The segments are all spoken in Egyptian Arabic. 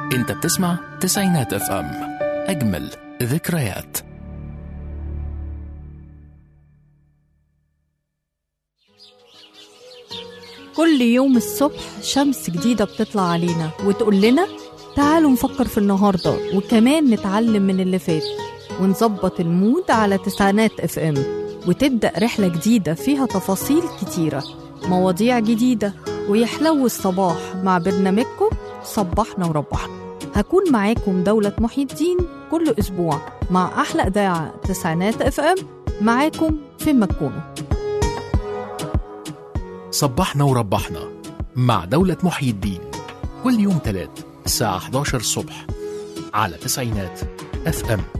انت بتسمع تسعينات اف ام اجمل ذكريات كل يوم الصبح شمس جديدة بتطلع علينا وتقول لنا تعالوا نفكر في النهاردة وكمان نتعلم من اللي فات ونظبط المود على تسعينات اف ام وتبدأ رحلة جديدة فيها تفاصيل كتيرة مواضيع جديدة ويحلو الصباح مع برنامجكم صبحنا وربحنا هكون معاكم دولة محي الدين كل أسبوع مع أحلى إذاعة تسعينات اف ام معاكم فين ما تكونوا صبحنا وربحنا مع دولة محيي الدين كل يوم تلات الساعة 11 الصبح على تسعينات اف ام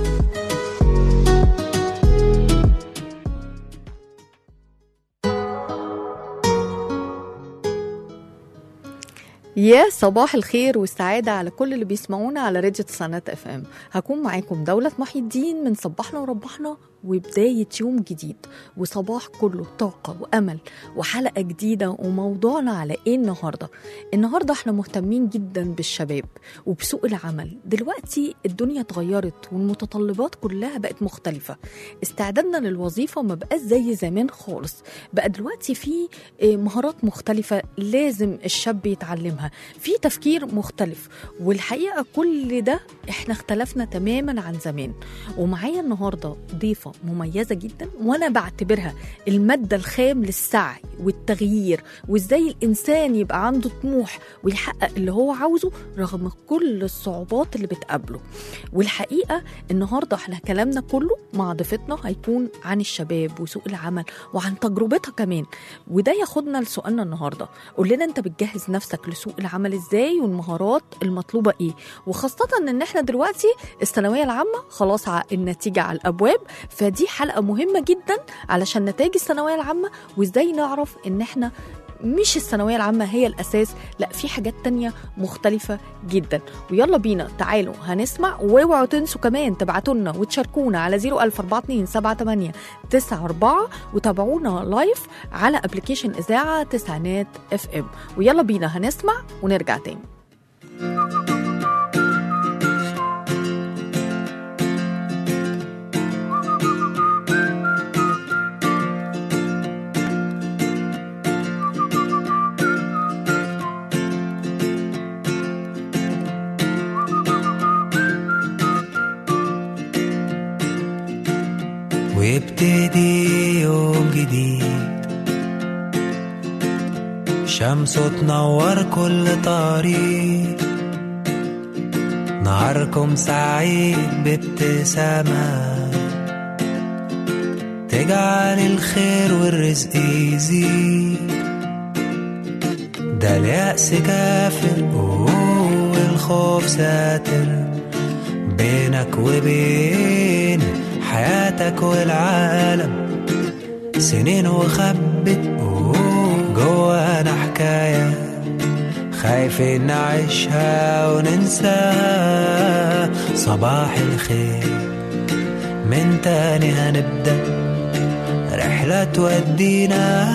يا صباح الخير والسعادة على كل اللي بيسمعونا على راديو تسعينات اف ام هكون معاكم دولة محي الدين من صبحنا وربحنا وبداية يوم جديد وصباح كله طاقة وأمل وحلقة جديدة وموضوعنا على إيه النهاردة النهاردة احنا مهتمين جدا بالشباب وبسوق العمل دلوقتي الدنيا اتغيرت والمتطلبات كلها بقت مختلفة استعدادنا للوظيفة ما بقاش زي زمان خالص بقى دلوقتي في آه، مهارات مختلفة لازم الشاب يتعلمها في تفكير مختلف والحقيقة كل ده احنا اختلفنا تماما عن زمان ومعايا النهارده ضيفه مميزه جدا وانا بعتبرها الماده الخام للسعي والتغيير وازاي الانسان يبقى عنده طموح ويحقق اللي هو عاوزه رغم كل الصعوبات اللي بتقابله والحقيقه النهارده احنا كلامنا كله مع ضيفتنا هيكون عن الشباب وسوق العمل وعن تجربتها كمان وده ياخدنا لسؤالنا النهارده قول لنا انت بتجهز نفسك لسوق العمل ازاي والمهارات المطلوبه ايه وخاصه ان احنا دلوقتي الثانويه العامه خلاص ع- النتيجه على الابواب فدي حلقه مهمه جدا علشان نتائج الثانويه العامه وازاي نعرف ان احنا مش الثانويه العامه هي الاساس لا في حاجات تانية مختلفه جدا ويلا بينا تعالوا هنسمع واوعوا تنسوا كمان تبعتوا لنا وتشاركونا على 00427 94 وتابعونا لايف على ابلكيشن اذاعه تسعينات اف ام ويلا بينا هنسمع ونرجع تاني ويبتدي يوم جديد شمسه تنور كل طريق نهاركم سعيد بابتسامة تجعل الخير والرزق يزيد ده اليأس كافر والخوف ساتر بينك وبين حياتك والعالم سنين وخبت جوانا حكاية خايفين نعيشها وننساها صباح الخير من تاني هنبدأ رحلة تودينا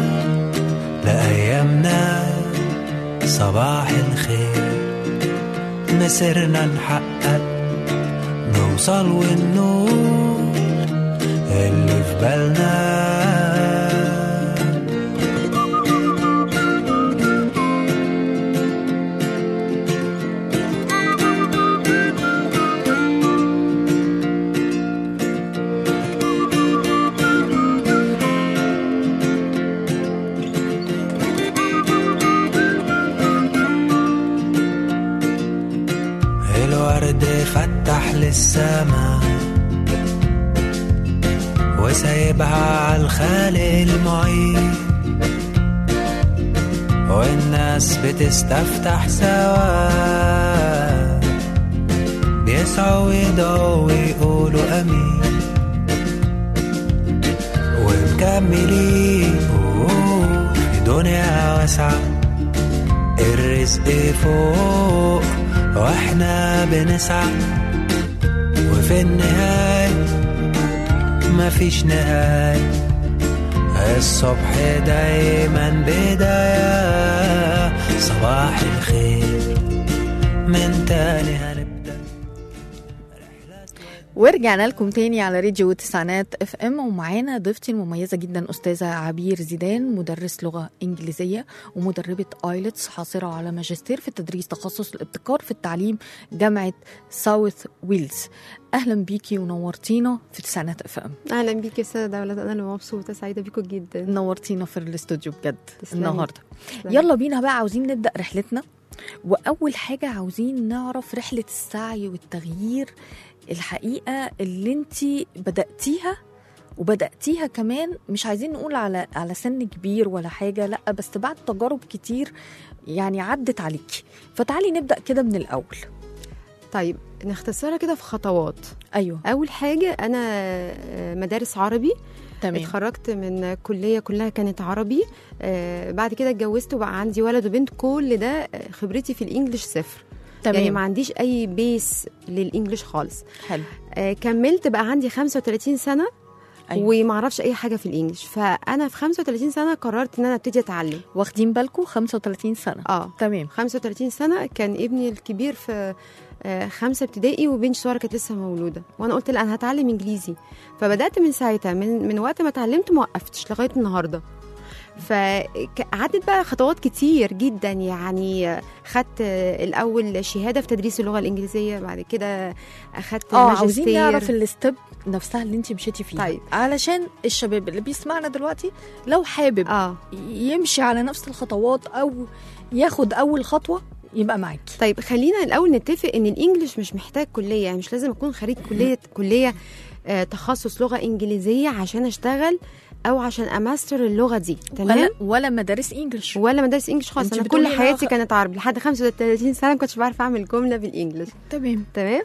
لأيامنا صباح الخير مسيرنا نحقق نوصل والنور اللي في بالنا الورد فتح للسما وسايبها على الخالق المعين والناس بتستفتح سوا بيسعوا ويدعوا ويقولوا امين ومكملين أوه، في دنيا واسعه الرزق فوق واحنا بنسعى وفي النهاية مفيش نهاية الصبح دايما بداية صباح الخير من من تاني هنبدأ ورجعنا لكم تاني على راديو تسعينات اف ام ومعانا ضيفتي المميزه جدا استاذه عبير زيدان مدرس لغه انجليزيه ومدربه ايلتس حاصله على ماجستير في التدريس تخصص الابتكار في التعليم جامعه ساوث ويلز اهلا بيكي ونورتينا في تسعينات اف ام اهلا بيك يا استاذه دولت انا اللي مبسوطه سعيده بيكم جدا نورتينا في الاستوديو بجد تسلمي. النهارده تسلمي. يلا بينا بقى عاوزين نبدا رحلتنا واول حاجه عاوزين نعرف رحله السعي والتغيير الحقيقه اللي انت بداتيها وبداتيها كمان مش عايزين نقول على على سن كبير ولا حاجه لا بس بعد تجارب كتير يعني عدت عليكي فتعالي نبدا كده من الاول طيب نختصرها كده في خطوات ايوه اول حاجه انا آه، مدارس عربي تمام اتخرجت من كليه كلها كانت عربي آه، بعد كده اتجوزت وبقى عندي ولد وبنت كل ده آه، خبرتي في الانجليش صفر تمام يعني ما عنديش اي بيس للانجليش خالص حلو آه، كملت بقى عندي 35 سنه أيوة. أيوة. وما اعرفش اي حاجه في الانجليش فانا في 35 سنه قررت ان انا ابتدي اتعلم واخدين بالكم 35 سنه اه تمام 35 سنه كان ابني الكبير في آه، خمسه ابتدائي وبنت صغيره كانت لسه مولوده وانا قلت لا انا هتعلم انجليزي فبدات من ساعتها من من وقت ما اتعلمت ما وقفتش لغايه النهارده فعدت بقى خطوات كتير جدا يعني آه، خدت آه، الاول شهاده في تدريس اللغه الانجليزيه بعد كده اخدت اه عاوزين ماجستير نعرف الستيب نفسها اللي انت مشيتي فيها طيب. علشان الشباب اللي بيسمعنا دلوقتي لو حابب اه يمشي على نفس الخطوات او ياخد اول خطوه يبقى معاكي طيب خلينا الاول نتفق ان الانجليش مش محتاج كليه يعني مش لازم اكون خريج كليه كليه آه تخصص لغه انجليزيه عشان اشتغل او عشان اماستر اللغه دي تمام ولا ولا مدارس انجلش ولا مدارس انجلش خالص انت انا بتقولي كل إن حياتي أنا- كانت عربي لحد 35 سنه ما كنتش بعرف اعمل جمله بالانجلش تمام تمام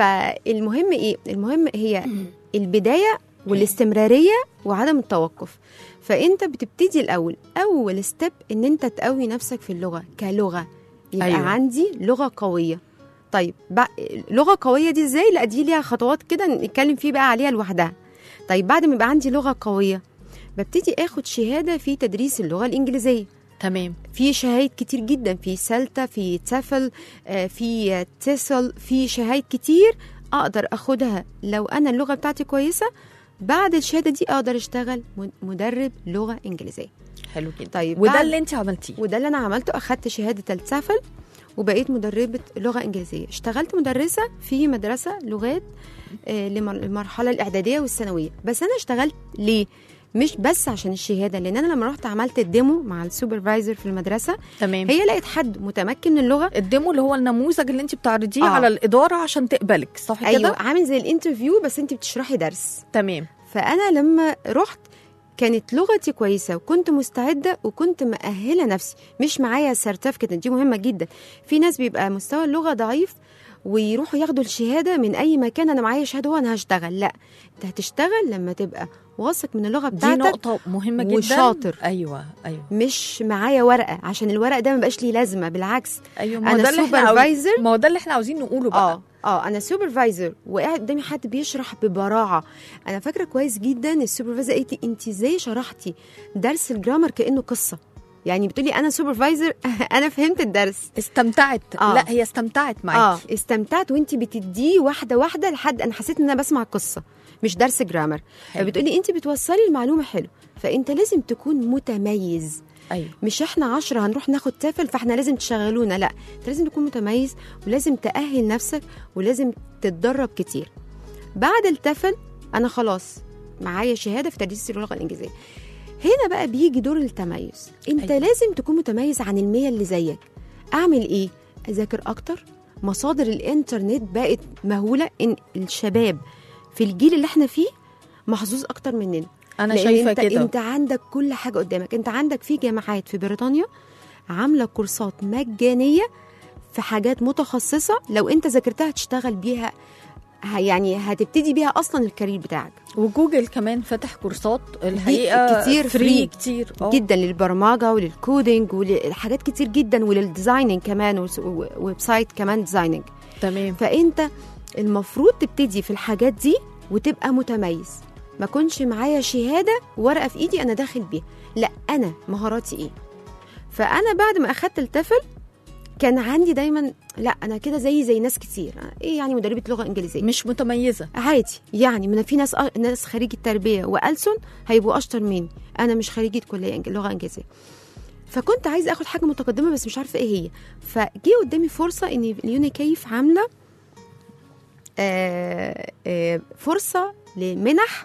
فالمهم ايه المهم هي البدايه والاستمراريه وعدم التوقف فانت بتبتدي الاول اول ستيب ان انت تقوي نفسك في اللغه كلغه يبقى أيوة. أيوة. عندي لغه قويه طيب بقى لغه قويه دي ازاي لا دي ليها خطوات كده نتكلم فيه بقى عليها لوحدها طيب بعد ما يبقى عندي لغه قويه ببتدي اخد شهاده في تدريس اللغه الانجليزيه تمام في شهايد كتير جدا في سلتا في تافل آه، في آه، تيسل في شهايد كتير اقدر اخدها لو انا اللغه بتاعتي كويسه بعد الشهاده دي اقدر اشتغل مد- مدرب لغه انجليزيه حلو جدا طيب وده بعد- اللي انت عملتيه وده اللي انا عملته اخدت شهاده التافل وبقيت مدربه لغه انجليزيه اشتغلت مدرسه في مدرسه لغات آه، لمر- للمرحله الاعداديه والثانويه بس انا اشتغلت ليه مش بس عشان الشهاده لان انا لما رحت عملت الديمو مع السوبرفايزر في المدرسه تمام هي لقيت حد متمكن من اللغه الديمو اللي هو النموذج اللي انت بتعرضيه آه. على الاداره عشان تقبلك صح ايوه كده عامل زي الانترفيو بس انت بتشرحي درس تمام فانا لما رحت كانت لغتي كويسه وكنت مستعده وكنت مأهله نفسي مش معايا سيرتيفيكت دي مهمه جدا في ناس بيبقى مستوى اللغه ضعيف ويروحوا ياخدوا الشهاده من اي مكان انا معايا شهاده وانا هشتغل لا انت هتشتغل لما تبقى واثق من اللغه دي بتاعتك نقطه مهمه جدا وشاطر. ايوه ايوه مش معايا ورقه عشان الورق ده ما بقاش ليه لازمه بالعكس ايوه ما هو أنا ده اللي احنا عاوز- supervisor. ما هو ده اللي احنا عاوزين نقوله بقى اه اه انا سوبرفايزر وقاعد قدامي حد بيشرح ببراعه انا فاكره كويس جدا السوبرفايزر قالت لي انت ازاي شرحتي درس الجرامر كانه قصه يعني بتقولي انا سوبرفايزر انا فهمت الدرس استمتعت آه. لا هي استمتعت اه معاكي استمتعت وانت بتديه واحده واحده لحد انا حسيت ان انا بسمع قصه مش درس جرامر حلو. فبتقولي انت بتوصلي المعلومه حلو فانت لازم تكون متميز ايوه مش احنا عشرة هنروح ناخد تافل فاحنا لازم تشغلونا لا انت لازم تكون متميز ولازم تأهل نفسك ولازم تتدرب كتير بعد التافل انا خلاص معايا شهادة في تدريس اللغة الإنجليزية هنا بقى بيجي دور التميز انت أيوة. أيوة. لازم تكون متميز عن المية اللي زيك اعمل ايه اذاكر اكتر مصادر الانترنت بقت مهولة ان الشباب في الجيل اللي احنا فيه محظوظ اكتر مننا انا لأن شايفه انت كده انت عندك كل حاجه قدامك انت عندك في جامعات في بريطانيا عامله كورسات مجانيه في حاجات متخصصه لو انت ذاكرتها هتشتغل بيها ه- يعني هتبتدي بيها اصلا الكارير بتاعك وجوجل كمان فتح كورسات الحقيقه كتير فري free. كتير آه. جدا للبرمجه وللكودينج ولحاجات كتير جدا وللديزايننج كمان وس- و- ويب سايت كمان ديزايننج تمام فانت المفروض تبتدي في الحاجات دي وتبقى متميز ما كنش معايا شهاده ورقه في ايدي انا داخل بيها لا انا مهاراتي ايه فانا بعد ما اخدت التفل كان عندي دايما لا انا كده زي زي ناس كتير ايه يعني مدربه لغه انجليزيه مش متميزه عادي يعني من في ناس ناس خريجه تربيه والسن هيبقوا اشطر مني انا مش خريجه كليه إنج- لغه انجليزيه فكنت عايزه اخد حاجه متقدمه بس مش عارفه ايه هي فجي قدامي فرصه ان اليونيكيف عامله آه آه فرصه لمنح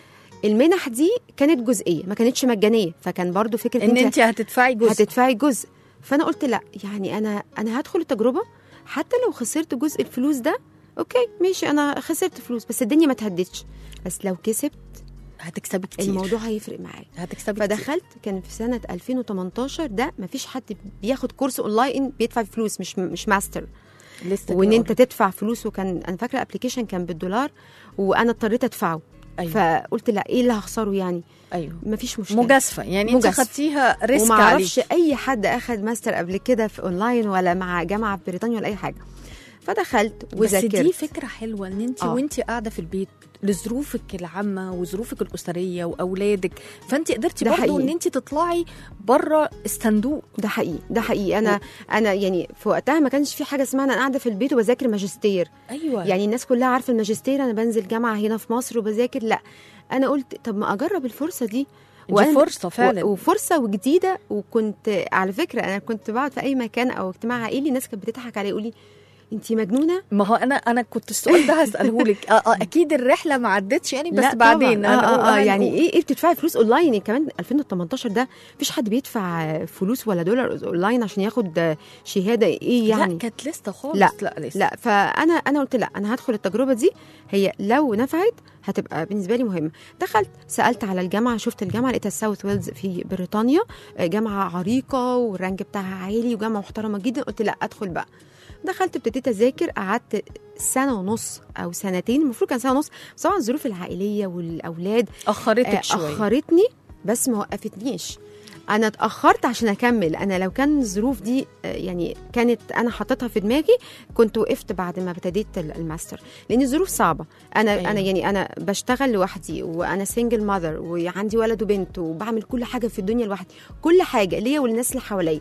المنح دي كانت جزئيه ما كانتش مجانيه فكان برضو فكره ان انت هتدفعي جزء هتدفعي جزء فانا قلت لا يعني انا انا هدخل التجربه حتى لو خسرت جزء الفلوس ده اوكي ماشي انا خسرت فلوس بس الدنيا ما تهدتش بس لو كسبت هتكسبي كتير الموضوع هيفرق معايا هتكسبي كتير. فدخلت كان في سنه 2018 ده ما فيش حد بياخد كورس اونلاين بيدفع فلوس مش مش ماستر لسه وان دي انت تدفع فلوس وكان انا فاكره ابلكيشن كان بالدولار وانا اضطريت ادفعه أيوة. فقلت لا ايه اللي هخسره يعني ايوه مفيش مشكله مجازفه يعني انت مجازفة. خدتيها ريسك وما اعرفش عليك اي حد اخد ماستر قبل كده في اونلاين ولا مع جامعه في بريطانيا ولا اي حاجه فدخلت بس وذاكرت دي فكره حلوه ان انت آه. وانت قاعده في البيت لظروفك العامه وظروفك الاسريه واولادك فانت قدرتي ده برضه حقيقي. ان انت تطلعي بره الصندوق ده حقيقي ده حقيقي انا انا يعني في وقتها ما كانش في حاجه اسمها انا قاعده في البيت وبذاكر ماجستير ايوه يعني الناس كلها عارفه الماجستير انا بنزل جامعه هنا في مصر وبذاكر لا انا قلت طب ما اجرب الفرصه دي دي وأنا- فرصه فعلا و- وفرصه وجديده وكنت على فكره انا كنت بقعد في اي مكان او اجتماع عائلي الناس كانت بتضحك عليا يقولي انت مجنونه ما هو انا انا كنت السؤال ده هساله لك آه آه اكيد الرحله ما عدتش يعني بس لا بعدين طبعاً. آه هنقول- آه آه يعني هنقول. ايه ايه بتدفعي فلوس اونلاين يعني كمان 2018 ده مفيش حد بيدفع فلوس ولا دولار اونلاين عشان ياخد شهاده ايه يعني لا كانت لسه خالص لا، لا لسه لا فانا انا قلت لا انا هدخل التجربه دي هي لو نفعت هتبقى بالنسبه لي مهمه دخلت سالت على الجامعه شفت الجامعه لقيتها ساوث ويلز في بريطانيا آه، جامعه عريقه والرانك بتاعها عالي وجامعه محترمه جدا قلت لا ادخل بقى دخلت ابتديت اذاكر قعدت سنه ونص او سنتين المفروض كان سنه ونص بس طبعا الظروف العائليه والاولاد اخرتك آه، شويه اخرتني بس ما وقفتنيش انا اتاخرت عشان اكمل انا لو كان الظروف دي آه، يعني كانت انا حاططها في دماغي كنت وقفت بعد ما ابتديت ال- الماستر لان الظروف صعبه انا أيوة. أيوة. انا يعني انا بشتغل لوحدي وانا سنجل ماذر وعندي ولد وبنت وبعمل كل حاجه في الدنيا لوحدي كل حاجه ليا وللناس اللي حواليا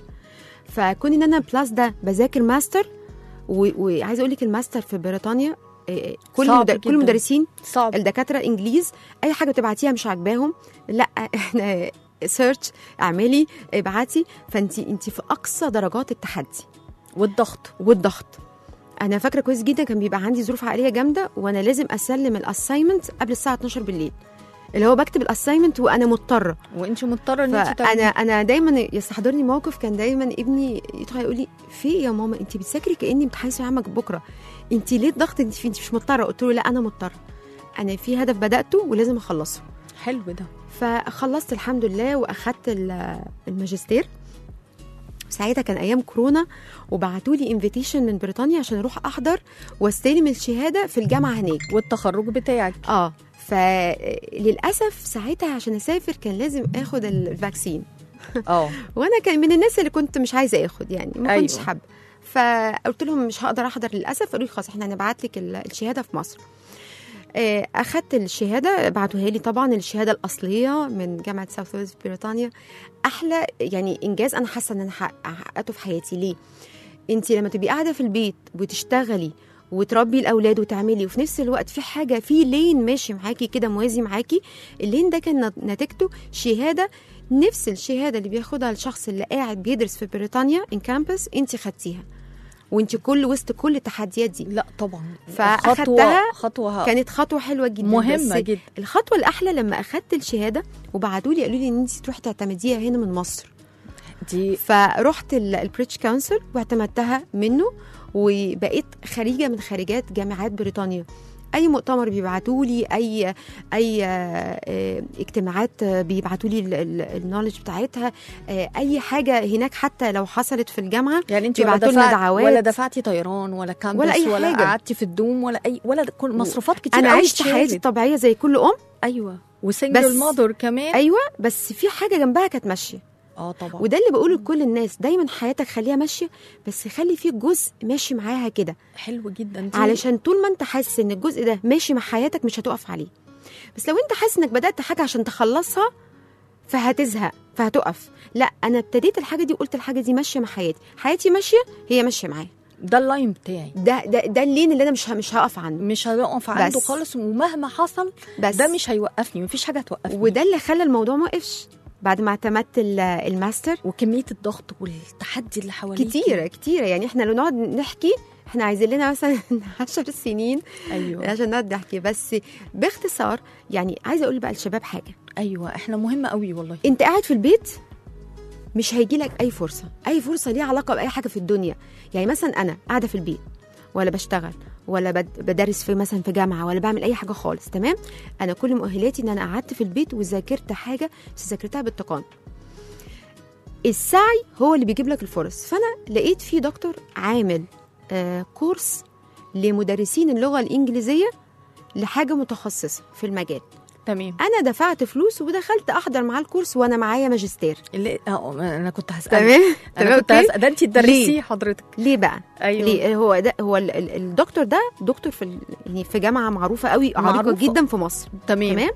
فكون ان انا بلس ده بذاكر ماستر و- وعايزه اقول لك الماستر في بريطانيا آه، كل صعب مدر... جداً. كل المدرسين صعب الدكاتره انجليز اي حاجه بتبعتيها مش عاجباهم لا احنا سيرش اعملي ابعتي فانت انت في اقصى درجات التحدي والضغط والضغط انا فاكره كويس جدا كان بيبقى عندي ظروف عائليه جامده وانا لازم اسلم الاساينمنت قبل الساعه 12 بالليل اللي هو بكتب الاساينمنت وانا مضطره وانت مضطره ان انت فانا انا دايما يستحضرني موقف كان دايما ابني يدخل يقول لي في إيه يا ماما انت بتذاكري كاني امتحان ثانويه عامه بكره انت ليه الضغط انت فيه انت مش مضطره قلت له لا انا مضطره انا في هدف بداته ولازم اخلصه حلو ده فخلصت الحمد لله واخدت ال- الماجستير ساعتها كان ايام كورونا وبعتوا لي انفيتيشن من بريطانيا عشان اروح احضر واستلم الشهاده في الجامعه هناك والتخرج بتاعك اه فللاسف ساعتها عشان اسافر كان لازم اخد الفاكسين اه وانا كان من الناس اللي كنت مش عايزه اخد يعني ما كنتش أيوة. حابه فقلت لهم مش هقدر احضر للاسف قالوا لي خلاص احنا هنبعت لك ال- الشهاده في مصر آه، اخدت الشهاده بعتوها لي طبعا الشهاده الاصليه من جامعه ساوث ويلز في بريطانيا احلى يعني انجاز انا حاسه ان انا حقق- حققته في حياتي ليه انت لما تبقي قاعده في البيت وتشتغلي وتربي الاولاد وتعملي وفي نفس الوقت في حاجه في لين ماشي معاكي كده موازي معاكي اللين ده كان نت- نتيجته شهاده نفس الشهاده اللي بياخدها الشخص اللي قاعد بيدرس في بريطانيا ان كامبس انت خدتيها وانت كل وسط كل التحديات دي لا طبعا فأخدتها خطوه خطوه كانت خطوه حلوه جدا مهمه بس جدا الخطوه الاحلى لما اخدت الشهاده وبعتوا لي قالوا لي ان انت تروحي تعتمديها هنا من مصر دي فرحت البريتش كونسل واعتمدتها منه وبقيت خريجه من خريجات جامعات بريطانيا اي مؤتمر بيبعتوا لي اي اي آه، اجتماعات بيبعتوا لي النولج بتاعتها آه، اي حاجه هناك حتى لو حصلت في الجامعه يعني انت ولا بيبعتوا لنا دفعت دعوات. ولا دفعتي طيران ولا كامبس ولا أي ولا حاجة. قعدتي في الدوم ولا اي ولا كل مصروفات كتير انا قوي عشت حياتي اتشالت. الطبيعيه زي كل ام ايوه وسنجل بس- ماذر كمان ايوه بس في حاجه جنبها كانت ماشيه اه طبعا وده اللي بقوله لكل الناس دايما حياتك خليها ماشيه بس خلي فيه جزء ماشي معاها كده حلو جدا دي علشان طول ما انت حاسس ان الجزء ده ماشي مع حياتك مش هتقف عليه بس لو انت حاسس انك بدات حاجه عشان تخلصها فهتزهق فهتقف لا انا ابتديت الحاجه دي قلت الحاجه دي ماشيه مع حياتي حياتي ماشيه هي ماشيه معايا ده اللاين بتاعي ده ده ده اللين اللي انا مش ه- مش هقف عنه مش هنقف عنده بس. خالص ومهما حصل بس ده مش هيوقفني مفيش حاجه هتوقفني وده اللي خلى الموضوع ما وقفش بعد ما اعتمدت ال- الماستر وكميه الضغط والتحدي اللي حواليك كتيرة كتيرة يعني احنا لو نقعد نحكي احنا عايزين لنا مثلا 10 سنين ايوه عشان نقعد نحكي بس باختصار يعني عايزه اقول بقى للشباب حاجه ايوه احنا مهمه قوي والله انت قاعد في البيت مش هيجي لك اي فرصه اي فرصه ليها علاقه باي حاجه في الدنيا يعني مثلا انا قاعده في البيت ولا بشتغل ولا بد- بدرس في مثلا في جامعه ولا بعمل اي حاجه خالص تمام انا كل مؤهلاتي ان انا قعدت في البيت وذاكرت حاجه بس ذاكرتها بالتقان السعي هو اللي بيجيب لك الفرص فانا لقيت في دكتور عامل آه كورس لمدرسين اللغه الانجليزيه لحاجه متخصصه في المجال تمام انا دفعت فلوس ودخلت احضر معاه الكورس وانا معايا ماجستير اللي اه انا كنت هسال تمام انا كنت أوكي؟ هسال ده انت تدرسيه حضرتك ليه بقى ايوه ليه هو ده هو ال- ال- الدكتور ده دكتور في ال- يعني في جامعه معروفه قوي عريقه معروفة. جدا في مصر تمام تمام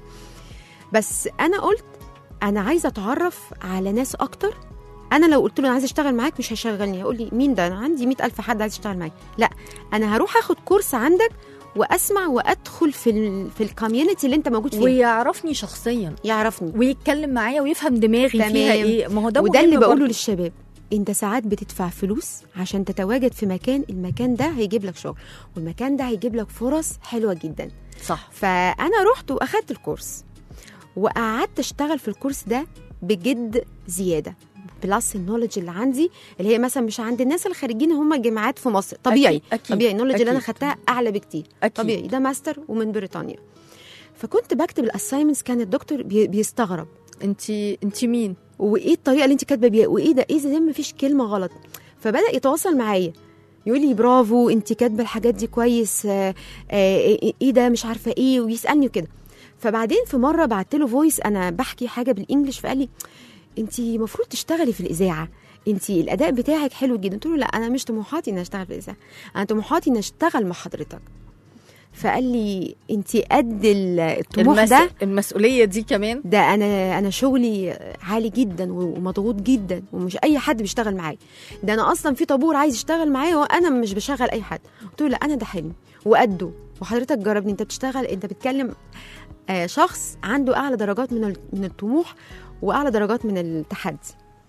بس انا قلت انا عايزه اتعرف على ناس اكتر انا لو قلت له انا عايزه اشتغل معاك مش هيشغلني هيقول لي مين ده انا عندي مئة الف حد عايز يشتغل معايا لا انا هروح اخد كورس عندك واسمع وادخل في ال في الكوميونتي اللي انت موجود فيه ويعرفني شخصيا يعرفني ويتكلم معايا ويفهم دماغي تمام. فيها ايه ما هو ده وده اللي مهم بقوله برضه. للشباب انت ساعات بتدفع فلوس عشان تتواجد في مكان المكان ده هيجيب لك شغل والمكان ده هيجيب لك فرص حلوه جدا صح فانا رحت واخدت الكورس وقعدت اشتغل في الكورس ده بجد زياده بلس النولج اللي عندي اللي هي مثلا مش عند الناس الخارجين هم جامعات في مصر طبيعي أكيد، أكيد، طبيعي النولج اللي انا أكيد. خدتها اعلى بكتير أكيد. طبيعي ده ماستر ومن بريطانيا فكنت بكتب الاساينمنتس كان الدكتور بي- بيستغرب انت انت مين وايه الطريقه اللي انت كاتبه بيها وايه ده ايه ده مفيش كلمه غلط فبدا يتواصل معايا يقول لي برافو انت كاتبه الحاجات دي كويس آه، آه، ايه إيه ده مش عارفه ايه ويسالني وكده فبعدين في مره بعت له فويس انا بحكي حاجه بالانجلش فقال لي انت المفروض تشتغلي في الاذاعه انت الاداء بتاعك حلو جدا قلت له لا انا مش طموحاتي ان اشتغل في الاذاعه انا طموحاتي ان اشتغل مع حضرتك فقال لي انت قد ال- الطموح المس... ده المسؤوليه دي كمان ده انا انا شغلي عالي جدا ومضغوط جدا ومش اي حد بيشتغل معايا ده انا اصلا في طابور عايز يشتغل معايا وانا مش بشغل اي حد قلت له لا انا ده حلمي وقده وحضرتك جربني انت بتشتغل انت بتكلم آه، شخص عنده اعلى درجات من ال- من الطموح واعلى درجات من التحدي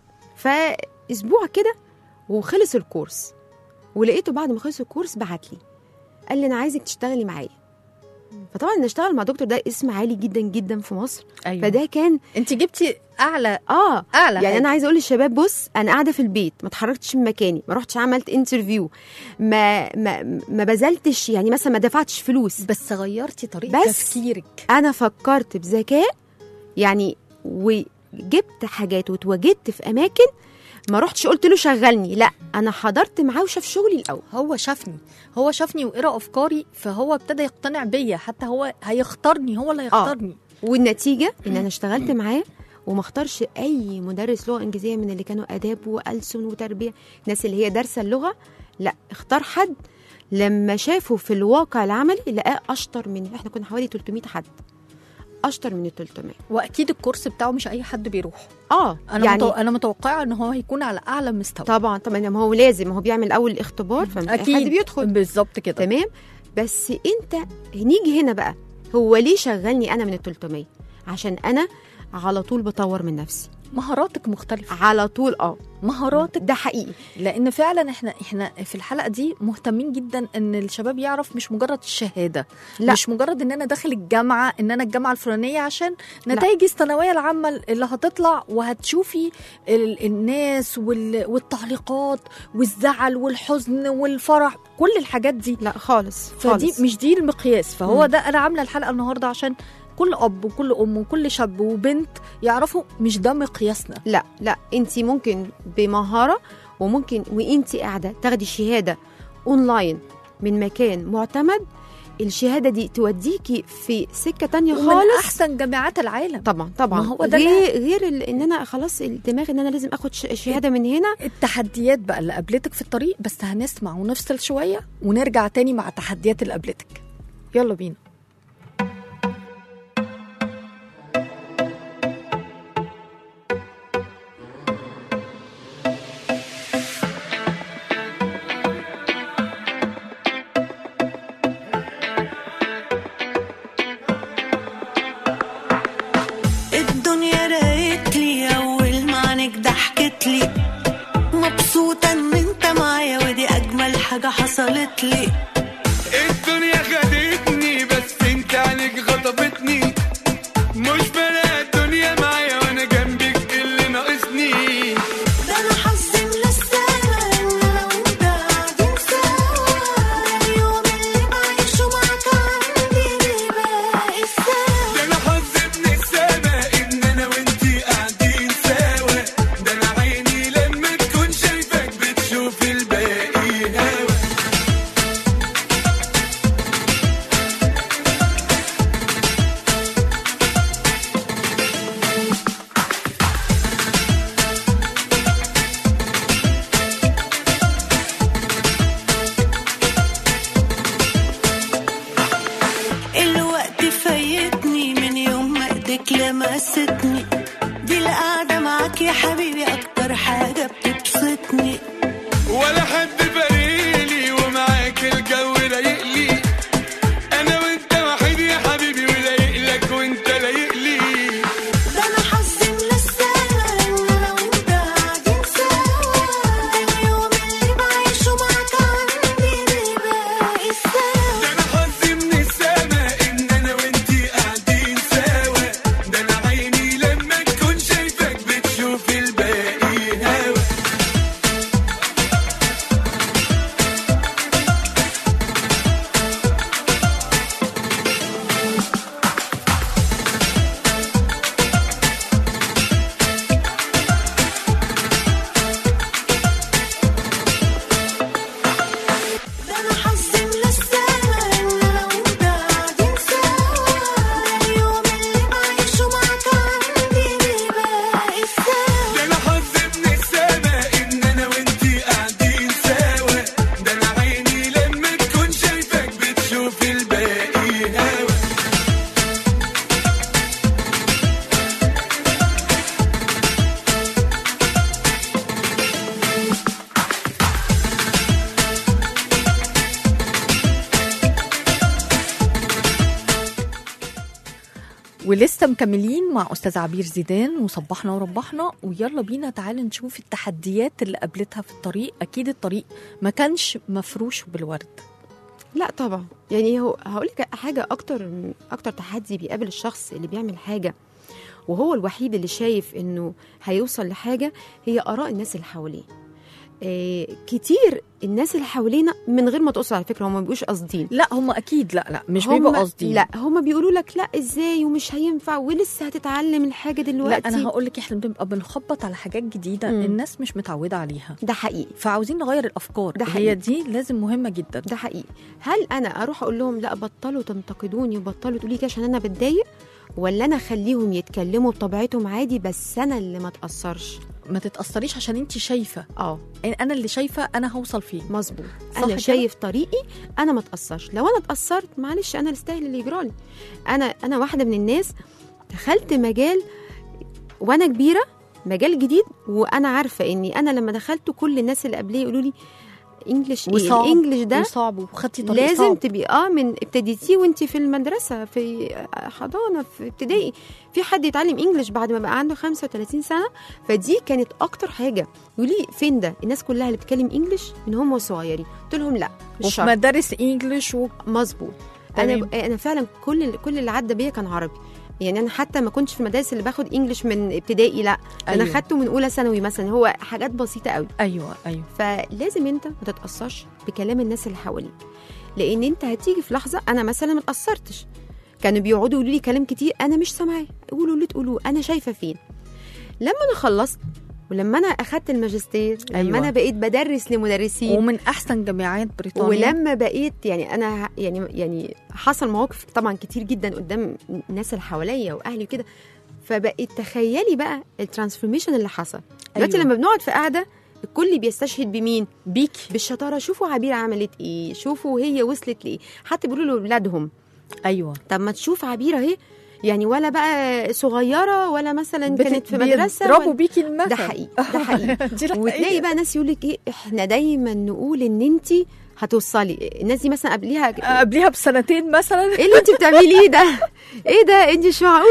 فاسبوع كده وخلص الكورس ولقيته بعد ما خلص الكورس بعت لي قال لي انا عايزك تشتغلي معايا فطبعا ان اشتغل مع دكتور ده اسم عالي جدا جدا في مصر ايوه فده كان انت جبتي اعلى اه اعلى يعني حاجة. انا عايزه اقول للشباب بص انا قاعده في البيت ما اتحركتش من مكاني ما رحتش عملت انترفيو ما ما ما بذلتش يعني مثلا ما دفعتش فلوس بس غيرتي طريقه بس. تفكيرك انا فكرت بذكاء يعني وجبت حاجات وتواجدت في اماكن ما رحتش قلت له شغلني لا انا حضرت معاه وشاف شغلي الاول هو شافني هو شافني وقرا افكاري فهو ابتدى يقتنع بيا حتى هو هيختارني هو اللي هيختارني والنتيجه ان انا اشتغلت معاه وما اختارش اي مدرس لغه انجليزيه من اللي كانوا اداب والسن وتربيه الناس اللي هي دارسه اللغه لا اختار حد لما شافه في الواقع العملي لقاه اشطر من احنا كنا حوالي 300 حد اشطر من ال 300 واكيد الكورس بتاعه مش اي حد بيروح اه انا يعني متو... انا متوقعه ان هو هيكون على اعلى مستوى طبعا طبعا ما هو لازم هو بيعمل اول اختبار فمش اي حد بيدخل بالظبط كده تمام بس انت نيجي هنا بقى هو ليه شغلني انا من ال 300 عشان انا على طول بطور من نفسي مهاراتك مختلفه على طول اه مهاراتك ده حقيقي لان فعلا احنا احنا في الحلقه دي مهتمين جدا ان الشباب يعرف مش مجرد الشهاده لا. مش مجرد ان انا داخل الجامعه ان انا الجامعه الفلانيه عشان نتائج الثانويه العامه اللي هتطلع وهتشوفي ال- الناس وال- والتعليقات والزعل والحزن والفرح كل الحاجات دي لا خالص فدي خالص. مش دي المقياس فهو مم. ده انا عامله الحلقه النهارده عشان كل اب وكل ام وكل شاب وبنت يعرفوا مش ده مقياسنا لا لا انت ممكن بمهاره وممكن وانت قاعده تاخدي شهاده اونلاين من مكان معتمد الشهاده دي توديكي في سكه تانية ومن خالص احسن جامعات العالم طبعا طبعا ما هو ده غير غير ال- ان انا خلاص الدماغ ان انا لازم اخد ش- شهاده من هنا التحديات بقى اللي قابلتك في الطريق بس هنسمع ونفصل شوية ونرجع تاني مع التحديات اللي قابلتك يلا بينا حاجة حصلت لي الدنيا خدتني بس انت عليك غضبتني مش فارقة الدنيا معايا وانا جنبك إيه اللي ناقصني ده انا حظي من السما ان انا وانت قاعدين سوا ده اليوم اللي بعيشه معاك عندي بيبقى السما ده انا حظي من السما ان انا وانتي قاعدين سوا ده انا عيني لما تكون شايفك بتشوف الباقي هوا الوقت فايتني من يوم ما ايدك لمستني دي القعدة معاك يا حبيبي اكتر حاجة بتبسطني ولا حد فارقلي ومعاك الجو رايقلي انا وانت وحيد يا حبيبي ولايق لك وانت لايق لي ده انا حظي من السما ان انا وانت قاعدين سوا ده اليوم اللي بعيشه معاك عندي بيبقى السما ده انا حظي من السما ان انا وانتي قاعدين سوا ده انا عيني لما تكون شايفك بتشوف الباقي هوا ده انا حظي من السما ان انا وانت قاعدين سوا ده اليوم اللي بعيشه معاك عندي بيبقى السما ده انا حظي من السما ان انا وانتي قاعدين سوا ده انا عيني لما تكون شايفك بتشوف الباقي هوا ولسه مكملين مع استاذ عبير زيدان وصبحنا وربحنا ويلا بينا تعالى نشوف التحديات اللي قابلتها في الطريق اكيد الطريق ما كانش مفروش بالورد لا طبعا يعني هو هقول لك حاجه اكتر اكتر تحدي بيقابل الشخص اللي بيعمل حاجه وهو الوحيد اللي شايف انه هيوصل لحاجه هي اراء الناس اللي حواليه آه كتير الناس اللي حوالينا من غير ما تقصد على فكره هم ما بيبقوش قاصدين لا هم اكيد لا لا مش هم- بيبقوا قصدي لا هم بيقولوا لك لا ازاي ومش هينفع ولسه هتتعلم الحاجه دلوقتي لا انا هقول لك احنا بنبقى بنخبط على حاجات جديده مم. الناس مش متعوده عليها ده حقيقي فعاوزين نغير الافكار ده هي حقيقي. دي لازم مهمه جدا ده حقيقي هل انا اروح اقول لهم لا بطلوا تنتقدوني وبطلوا تقولي كده عشان انا بتضايق ولا انا اخليهم يتكلموا بطبيعتهم عادي بس انا اللي ما اتاثرش ما تتاثريش عشان انت شايفه اه انا اللي شايفه انا هوصل فين مظبوط صح انا كده؟ شايف طريقي انا ما اتاثرش لو انا اتاثرت معلش انا اللي استاهل اللي يجرالي انا انا واحده من الناس دخلت مجال وانا كبيره مجال جديد وانا عارفه اني انا لما دخلته كل الناس اللي قبليه يقولوا لي انجلش ايه وصعب الانجليش ده وصعب وخدتي طريق لازم صعب. تبقي اه من ابتديتيه وانت في المدرسه في حضانه في ابتدائي في حد يتعلم انجلش بعد ما بقى عنده 35 سنه فدي كانت اكتر حاجه يقولي لي فين ده الناس كلها اللي بتتكلم انجلش من هم صغيرين قلت لهم لا مش وفي شرط مدارس انجلش و... مظبوط تمام. انا انا فعلا كل كل اللي عدى بيا كان عربي يعني انا حتى ما كنتش في المدارس اللي باخد انجلش من ابتدائي لا أيوة. أيوة. انا خدته من اولى ثانوي مثلا هو حاجات بسيطه قوي ايوه ايوه فلازم انت ما تتاثرش بكلام الناس اللي حواليك لان انت هتيجي في لحظه انا مثلا ما اتاثرتش كانوا بيقعدوا يقولوا لي كلام كتير انا مش سامعاه قولوا اللي تقولوه انا شايفه فين لما انا خلصت ولما انا اخدت الماجستير لما أيوة. انا بقيت بدرس لمدرسين ومن احسن جامعات بريطانيا ولما بقيت يعني انا يعني يعني حصل مواقف طبعا كتير جدا قدام الناس اللي حواليا واهلي وكده فبقيت تخيلي بقى الترانسفورميشن اللي حصل دلوقتي أيوة. لما بنقعد في قعده الكل بيستشهد بمين بيكي بالشطاره شوفوا عبير عملت ايه شوفوا هي وصلت لايه حتى بيقولوا لاولادهم ايوه طب ما تشوف عبير اهي يعني ولا بقى صغيره ولا مثلا بت- كانت في مدرسه بيضربوا ولا- بيكي المثل ده حقيقي ده حقيقي دي الحقيقة. وتلاقي بقى ناس يقول لك ايه احنا دايما نقول ان انت هتوصلي الناس دي مثلا قبليها قبليها بسنتين مثلا ايه اللي انت بتعمليه ده ايه ده انت مش معقوله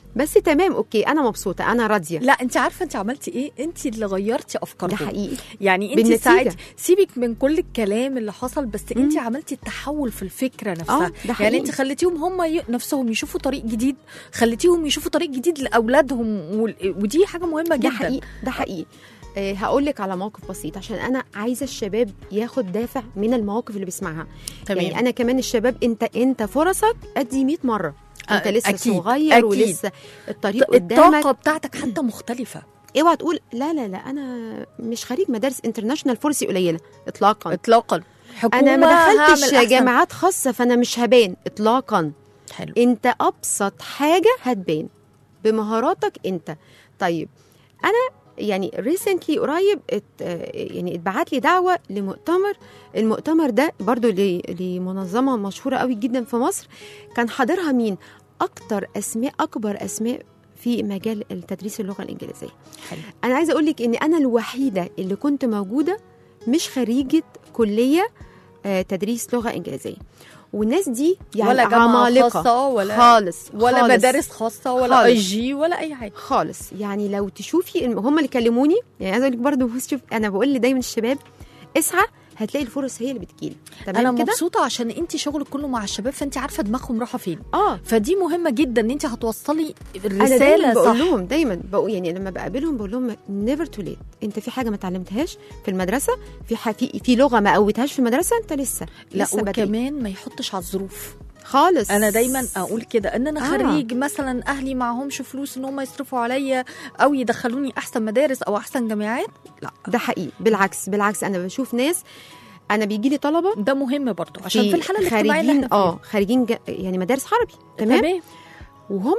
بس تمام اوكي انا مبسوطه انا راضيه لا انت عارفه انت عملتي ايه انت اللي غيرتي ده افكارهم حقيقي يعني انت بالنتيجة. ساعدتي سيبك من كل الكلام اللي حصل بس انت عملتي التحول في الفكره نفسها ده يعني حقيقي. انت خليتيهم هم ي... نفسهم يشوفوا طريق جديد خليتيهم يشوفوا طريق جديد لاولادهم وال... ودي حاجه مهمه جدا ده حقيقي ده حقيقي آه هقول لك على موقف بسيط عشان انا عايزه الشباب ياخد دافع من المواقف اللي بيسمعها تمام. يعني انا كمان الشباب انت انت فرصك قد 100 مره انت آه، لسه أكيد، صغير أكيد. ولسه الطريق قدامك الطاقه بتاعتك حتى مختلفه اوعى تقول لا لا لا انا مش خريج مدارس انترناشونال فرصي قليله اطلاقا اطلاقا حكومه انا ما دخلتش هعمل أحسن. جامعات خاصه فانا مش هبان اطلاقا حلو انت ابسط حاجه هتبان بمهاراتك انت طيب انا يعني ريسنتلي قريب ات يعني اتبعت لي دعوه لمؤتمر المؤتمر ده برضو ل- لمنظمه مشهوره قوي جدا في مصر كان حاضرها مين اكتر اسماء اكبر اسماء في مجال التدريس اللغه الانجليزيه حلو. انا عايزه اقول لك ان انا الوحيده اللي كنت موجوده مش خريجه كليه آه، تدريس لغه انجليزيه والناس دي يعني ولا جامعه عمالقه خاصه ولا خالص ولا خالص. مدارس خاصه ولا خالص. اي جي ولا اي حاجه خالص يعني لو تشوفي الم- هم اللي كلموني يعني عايزه اقول لك برضه بص شوف انا بقول دايما الشباب اسعى هتلاقي الفرص هي اللي بتجيلك انا تمام كده مبسوطه عشان انت شغلك كله مع الشباب فانت عارفه دماغهم رايحه فين اه فدي مهمه جدا ان انت هتوصلي انا دايما الرساله بقول صح لهم دايما بقول يعني لما بقابلهم بقول لهم نيفر تو ليت انت في حاجه ما اتعلمتهاش في المدرسه في ح... في في لغه ما قويتهاش في المدرسه انت لسه لا لسه بدري. وكمان ما يحطش على الظروف خالص انا دايما اقول كده ان انا آه. خريج مثلا اهلي معهمش فلوس ان هم يصرفوا عليا او يدخلوني احسن مدارس او احسن جامعات لا ده حقيقي بالعكس بالعكس انا بشوف ناس انا بيجي لي طلبه ده مهم برضه عشان في الحاله الاجتماعيه اللي خارجين احنا اه خارجين جا- يعني مدارس عربي فيها. تمام تمام وهم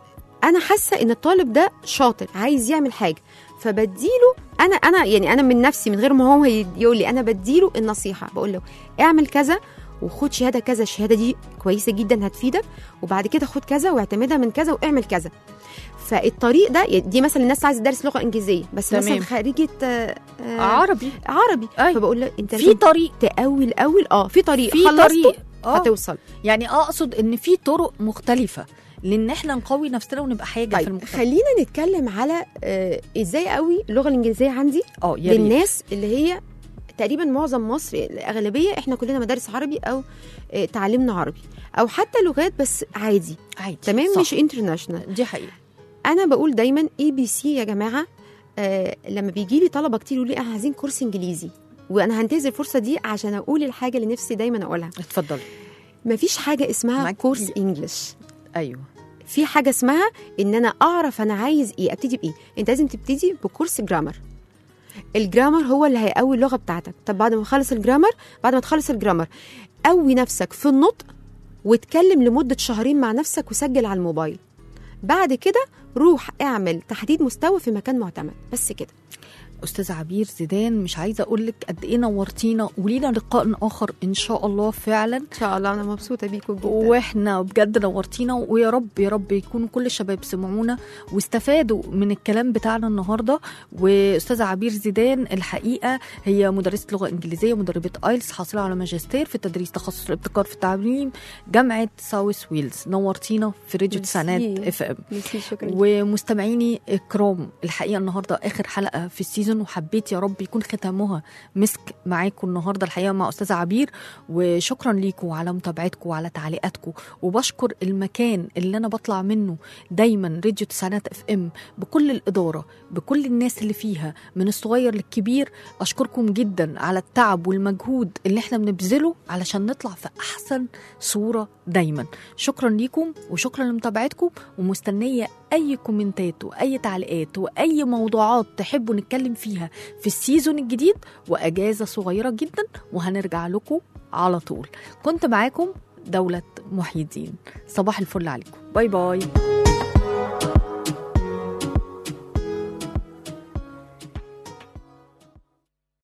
انا حاسه ان الطالب ده شاطر عايز يعمل حاجه فبديله انا انا يعني انا من نفسي من غير ما هو ي- يقول لي انا بديله النصيحه بقول له اعمل كذا وخد شهاده كذا الشهاده دي كويسه جدا هتفيدك وبعد كده خد كذا واعتمدها من كذا واعمل كذا فالطريق ده دي مثلا الناس عايزه تدرس لغه انجليزيه بس تمام. مثلا خريجه آه، آه، عربي عربي أي. فبقول له انت في لازم طريق تقوي الاول اه في طريق في خلصته طريق اه هتوصل يعني اقصد ان في طرق مختلفه لان احنا نقوي نفسنا ونبقى حاجه في طيب المجتمع خلينا نتكلم على آه ازاي قوي اللغه الانجليزيه عندي اه يا ريت. للناس اللي هي تقريبا معظم مصر الاغلبيه احنا كلنا مدارس عربي او آه، تعليمنا عربي او حتى لغات بس عادي عادي تمام صح. مش انترناشونال دي حقيقه انا بقول دايما اي بي سي يا جماعه آه لما بيجي لي طلبه كتير يقولوا لي احنا عايزين كورس انجليزي وانا هنتهز الفرصه دي عشان اقول الحاجه اللي نفسي دايما اقولها اتفضلي مفيش حاجه اسمها معاكي. كورس انجلش ايوه في حاجه اسمها ان انا اعرف انا عايز ايه ابتدي بايه انت لازم تبتدي بكورس جرامر الجرامر هو اللي هيقوي اللغه بتاعتك طب بعد ما تخلص الجرامر بعد ما تخلص الجرامر قوي نفسك في النطق واتكلم لمده شهرين مع نفسك وسجل على الموبايل بعد كده روح اعمل تحديد مستوى في مكان معتمد بس كده استاذ عبير زيدان مش عايزه اقول لك قد ايه نورتينا ولينا لقاء اخر ان شاء الله فعلا ان شاء الله انا مبسوطه بيكم جدا واحنا بجد نورتينا ويا رب يا رب يكونوا كل الشباب سمعونا واستفادوا من الكلام بتاعنا النهارده واستاذه عبير زيدان الحقيقه هي مدرسه لغه انجليزيه مدربه ايلتس حاصله على ماجستير في التدريس تخصص الابتكار في التعليم جامعه ساوث ويلز نورتينا في راديو ميرسي. تسعينات اف ام ميرسي شكرا ومستمعيني الكرام الحقيقه النهارده اخر حلقه في السيزون وحبيت يا رب يكون ختامها مسك معاكم النهارده الحقيقه مع استاذه عبير وشكرا ليكم على متابعتكم وعلى تعليقاتكم وبشكر المكان اللي انا بطلع منه دايما راديو تسعينات اف ام بكل الاداره بكل الناس اللي فيها من الصغير للكبير اشكركم جدا على التعب والمجهود اللي احنا بنبذله علشان نطلع في احسن صوره دايما شكرا ليكم وشكرا لمتابعتكم ومستنيه اي كومنتات واي تعليقات واي موضوعات تحبوا نتكلم فيها في السيزون الجديد واجازه صغيره جدا وهنرجع لكم على طول كنت معاكم دوله محي الدين صباح الفل عليكم باي باي